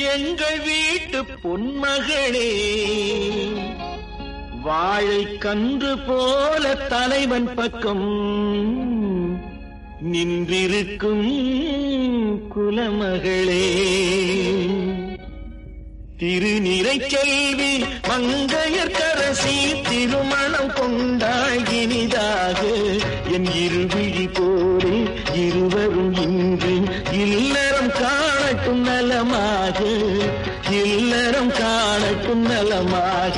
எங்கள் வீட்டு பொன்மகளே வாழை கன்று போல தலைவன் பக்கம் நின்றிருக்கும் குலமகளே திருநிறை செல்வி மங்கையர்கரசி திருமணம் கொண்டாய் இனிதாக என் இருவிழி போரே இருவரும் இன்று இல்லறம் காணட்டும் நலமாக இல்லறம் காணட்டும் நலமாக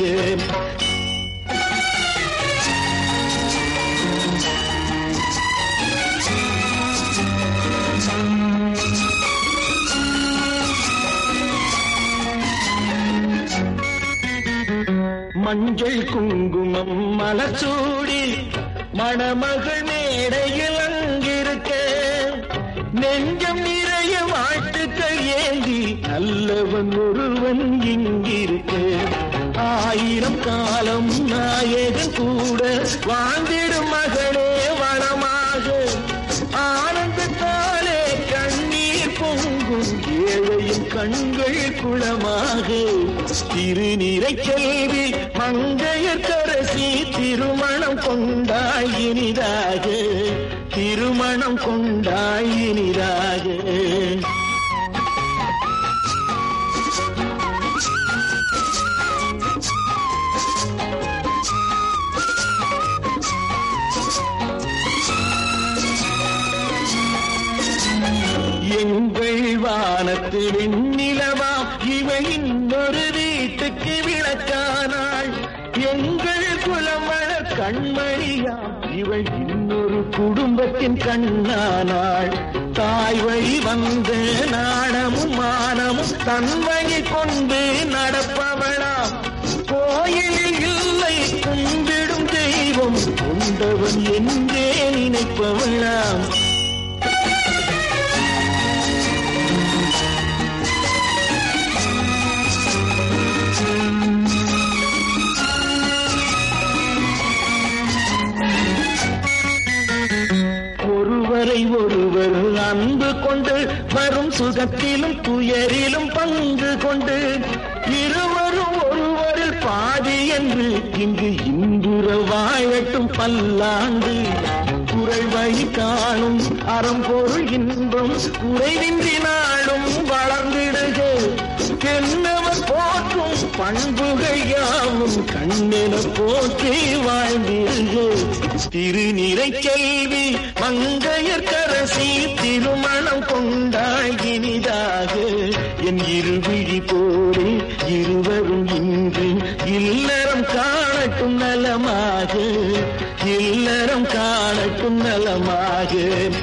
மஞ்சள் குங்குமம் மலச்சூடி மணமகள் மேடையில் அங்கிருக்க நெஞ்சம் நிறைய வாழ்த்துக்கள் ஏந்தி நல்லவன் ஒருவன் இங்கிருக்க ஆயிரம் காலம் நாயகன் கூட வாழ்ந்திடும் மகளே வளமாக ஆனந்தத்தாலே கண்ணீர் பொங்கும் ஏழையின் கண்கள் குளமாக திருநிறை செல்வி மங்கையர் கரசி திருமணம் கொண்டாய் இனிதாக திருமணம் கொண்டாய் இனிதாக எங்கள் வானத்து வெண்ணிலவா இவள் இன்னொரு வீட்டுக்கு விளக்கானாள் எங்கள் குலமழ கண்மணியா இவள் இன்னொரு குடும்பத்தின் கண்ணானாள் தாய் வழி வந்த நாணமும் மானமும் தன் வழி கொண்டு நடப்பவளாம் கோயிலில் இல்லை கும்பிடும் தெய்வம் கொண்டவன் என்றே நினைப்பவளாம் ஒருவரை ஒருவர் அன்பு கொண்டு வரும் சுகத்திலும் துயரிலும் பங்கு கொண்டு இருவரும் ஒருவரில் பாதி என்று இங்கு இன்புற வாழட்டும் பல்லாண்டு குறை வழி காணும் அறம்பொருள் இன்பம் குறைவின்றி நாளும் வளர்ந்திடுக என்னவர் போற்றும் பண்புகள் யாவும் கண்ணென போற்றி வாழ்ந்திருக திருநிறை செல்வி மங்கையர் கரசி திருமணம் கொண்டாய் இனிதாக என் இருவிழி போரே இருவரும் இன்று இல்லறம் காணட்டும் நலமாக இல்லறம் காணட்டும் நலமாக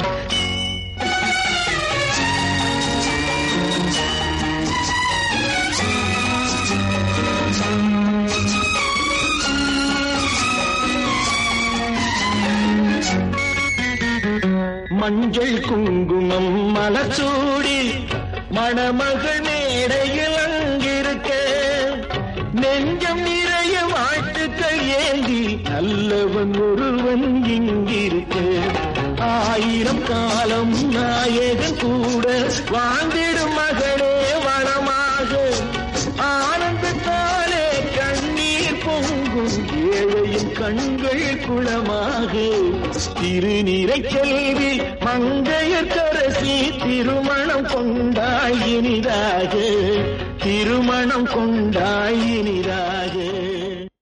மஞ்சள் குங்குமம் மலச்சூடி மணமகள் மேடையில் அங்கிருக்க நெஞ்சம் நிறைய வாழ்த்துக்கள் ஏந்தி நல்லவன் ஒருவன் இங்கிருக்க ஆயிரம் காலம் நாயகன் கூட வாழ்ந்திடும் மகளே வளமாக ஆனந்தத்தாலே கண்ணீர் பொங்கும் ஏழையின் கண்கள் குளமாக திருநிறை செல்வி மங்கையர் கரசி திருமணம் கொண்டாய் இனிதாக திருமணம் கொண்டாய் இனிதாக